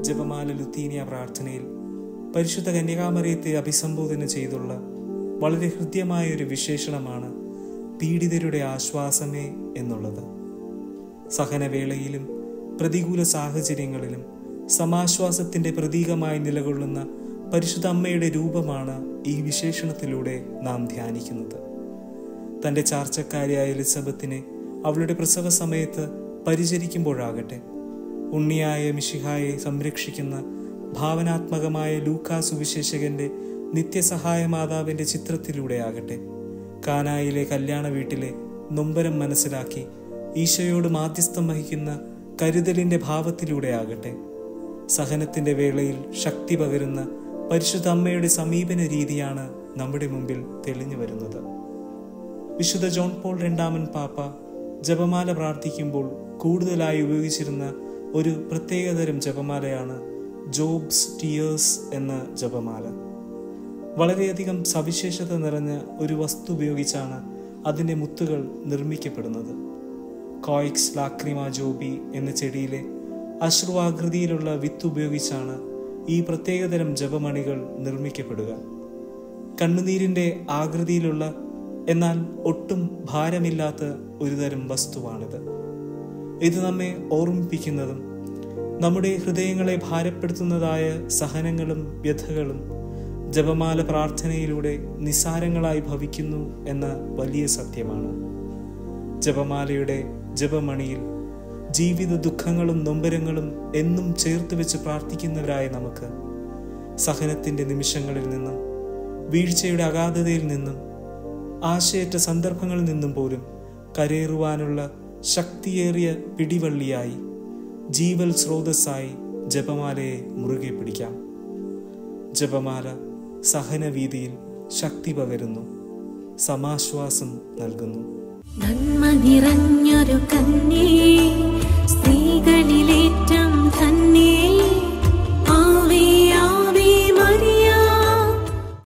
ജപമാല ലുത്തീനിയ പ്രാർത്ഥനയിൽ പരിശുദ്ധ കന്യകാമറിയത്തെ അഭിസംബോധന ചെയ്തുള്ള വളരെ ഹൃദ്യമായ ഒരു വിശേഷണമാണ് പീഡിതരുടെ ആശ്വാസമേ എന്നുള്ളത് സഹനവേളയിലും പ്രതികൂല സാഹചര്യങ്ങളിലും സമാശ്വാസത്തിന്റെ പ്രതീകമായി നിലകൊള്ളുന്ന പരിശുദ്ധ അമ്മയുടെ രൂപമാണ് ഈ വിശേഷണത്തിലൂടെ നാം ധ്യാനിക്കുന്നത് തന്റെ ചാർച്ചക്കാരിയായ എലിസബത്തിനെ അവളുടെ പ്രസവ സമയത്ത് പരിചരിക്കുമ്പോഴാകട്ടെ ഉണ്ണിയായ മിഷിഹായെ സംരക്ഷിക്കുന്ന ഭാവനാത്മകമായ ലൂക്കാ സുവിശേഷകന്റെ നിത്യസഹായ മാതാവിന്റെ ചിത്രത്തിലൂടെ ആകട്ടെ കാനായിലെ കല്യാണ വീട്ടിലെ നൊമ്പരം മനസ്സിലാക്കി ഈശോയോട് മാധ്യസ്ഥം വഹിക്കുന്ന കരുതലിന്റെ ഭാവത്തിലൂടെ ആകട്ടെ സഹനത്തിന്റെ വേളയിൽ ശക്തി പകരുന്ന പരിശുദ്ധ അമ്മയുടെ സമീപന രീതിയാണ് നമ്മുടെ മുമ്പിൽ തെളിഞ്ഞു വരുന്നത് വിശുദ്ധ ജോൺ പോൾ രണ്ടാമൻ പാപ്പ ജപമാല പ്രാർത്ഥിക്കുമ്പോൾ കൂടുതലായി ഉപയോഗിച്ചിരുന്ന ഒരു പ്രത്യേകതരം ജപമാലയാണ് ജോബ്സ് ടിയേഴ്സ് എന്ന ജപമാല വളരെയധികം സവിശേഷത നിറഞ്ഞ ഒരു വസ്തു ഉപയോഗിച്ചാണ് അതിൻ്റെ മുത്തുകൾ നിർമ്മിക്കപ്പെടുന്നത് കോയിക്സ് ലാക്രിമ ജോബി എന്ന ചെടിയിലെ അശ്രുവാകൃതിയിലുള്ള വിത്ത് ഉപയോഗിച്ചാണ് ഈ പ്രത്യേകതരം ജപമണികൾ നിർമ്മിക്കപ്പെടുക കണ്ണുനീരിന്റെ ആകൃതിയിലുള്ള എന്നാൽ ഒട്ടും ഭാരമില്ലാത്ത ഒരുതരം വസ്തുവാണിത് ഇത് നമ്മെ ഓർമ്മിപ്പിക്കുന്നതും നമ്മുടെ ഹൃദയങ്ങളെ ഭാരപ്പെടുത്തുന്നതായ സഹനങ്ങളും വ്യഥകളും ജപമാല പ്രാർത്ഥനയിലൂടെ നിസാരങ്ങളായി ഭവിക്കുന്നു എന്ന വലിയ സത്യമാണ് ജപമാലയുടെ ജപമണിയിൽ ജീവിത ദുഃഖങ്ങളും നൊമ്പരങ്ങളും എന്നും ചേർത്ത് വെച്ച് പ്രാർത്ഥിക്കുന്നവരായ നമുക്ക് സഹനത്തിന്റെ നിമിഷങ്ങളിൽ നിന്നും വീഴ്ചയുടെ അഗാധതയിൽ നിന്നും ആശയറ്റ സന്ദർഭങ്ങളിൽ നിന്നും പോലും കരയേറുവാനുള്ള ശക്തിയേറിയ പിടിവള്ളിയായി ജീവൽ സ്രോതസ്സായി ജപമാലയെ മുറുകെ പിടിക്കാം ജപമാല സഹനവീതിയിൽ ശക്തി പകരുന്നു സമാശ്വാസം നൽകുന്നു നന്മ നിറഞ്ഞൊരു കന്നേ